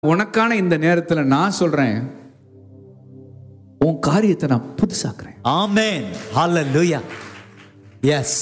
உனக்கான இந்த நேரத்துல நான் சொல்றேன் உன் காரியத்தை நான் புதுசாக்குறேன் Amen. Hallelujah. Yes.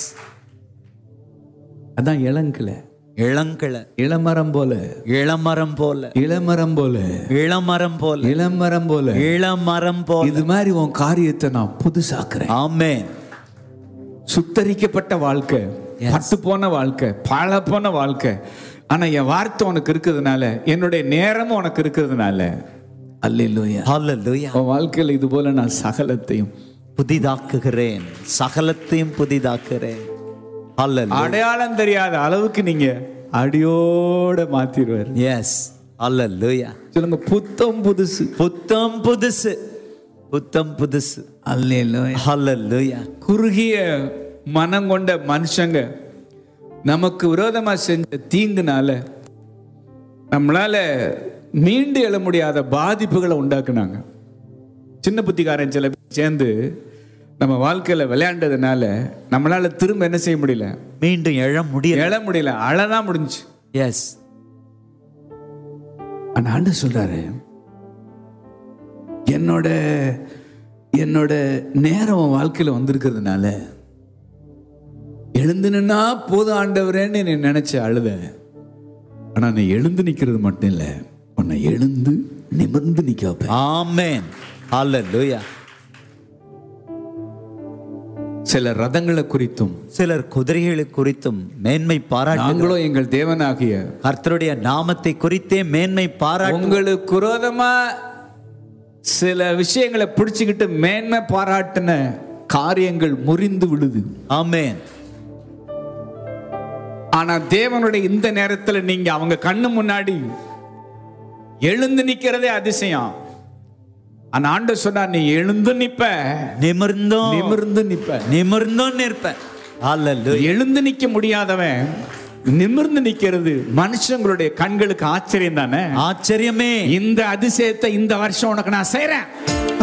அதான் இளங்கில இளங்கிளை இளமரம் போல இளமரம் போல இளமரம் போல இளமரம் போல இளமரம் போல இளமரம் போல இது மாதிரி உன் காரியத்தை நான் புதுசாக்குறேன் Amen. சுத்தரிக்கப்பட்ட வாழ்க்கை Yes. பட்டு போன வாழ்க்கை பழ போன வாழ்க்கை ஆனா என் வார்த்தை உனக்கு இருக்கிறதுனால என்னுடைய நேரமும் உனக்கு இருக்கிறதுனால அல்லேலூயா Hallelujah. உன் வாழ்க்கையில இது போல நான் சகலத்தையும் புதிதாக்குகிறேன் சகலத்தையும் புதிதாக்குகிறேன் Hallelujah. அடையாளம் தெரியாத அளவுக்கு நீங்க அடியோட மாத்திடுவார் Yes. Hallelujah. சொல்லுங்க புத்தம் புதுசு புத்தம் புதுசு புத்தம் புதுசு அல்லேலூயா Hallelujah. குறுகிய மனம் கொண்ட மனுஷங்க நமக்கு விரோதமா செஞ்ச தீங்குனால நம்மளால மீண்டு எழ முடியாத பாதிப்புகளை உண்டாக்குனாங்க சின்ன புத்திக்காரன் சில பேர் சேர்ந்து நம்ம வாழ்க்கையில விளையாண்டதுனால நம்மளால திரும்ப என்ன செய்ய முடியல மீண்டும் எழ முடியல எழ முடியல அழதான் முடிஞ்சுச்சு எஸ் ஆனா ஆண்டு சொல்றாரு என்னோட என்னோட நேரம் உன் வாழ்க்கையில வந்திருக்கிறதுனால எழுந்து நின்னா போதும் ஆண்டவரேன்னு நீ நினைச்ச அழுத ஆனா நீ எழுந்து நிக்கிறது மட்டும் இல்ல உன்னை எழுந்து நிமிர்ந்து நிக்க வைப்பேன் ஆமென் Hallelujah. சில ரதங்களை குறித்தும் சிலர் குதிரைகளை குறித்தும் மேன்மை பாராட்டு நாங்களோ எங்கள் தேவனாகிய கர்த்தருடைய நாமத்தை குறித்தே மேன்மை பாராட்டு உங்களுக்கு விரோதமா சில விஷயங்களை பிடிச்சுக்கிட்டு மேன்மை பாராட்டின காரியங்கள் முறிந்து விடுது ஆமென் ஆனா தேவனுடைய இந்த நேரத்துல நீங்க அவங்க கண்ணு முன்னாடி எழுந்து நிக்கிறதே அதிசயம் ஆனா ஆண்டு சொன்னா நீ எழுந்து நிப்ப நிமிர்ந்தோம் நிமிர்ந்து நிப்ப நிமிர்ந்தோம் நிற்பேன் Hallelujah. எழுந்து நிக்க முடியாதவன் நிமிர்ந்து நிக்கிறது மனுஷங்களுடைய கண்களுக்கு ஆச்சரியம் தானே ஆச்சரியமே இந்த அதிசயத்தை இந்த வருஷம் உனக்கு நான் செய்றேன்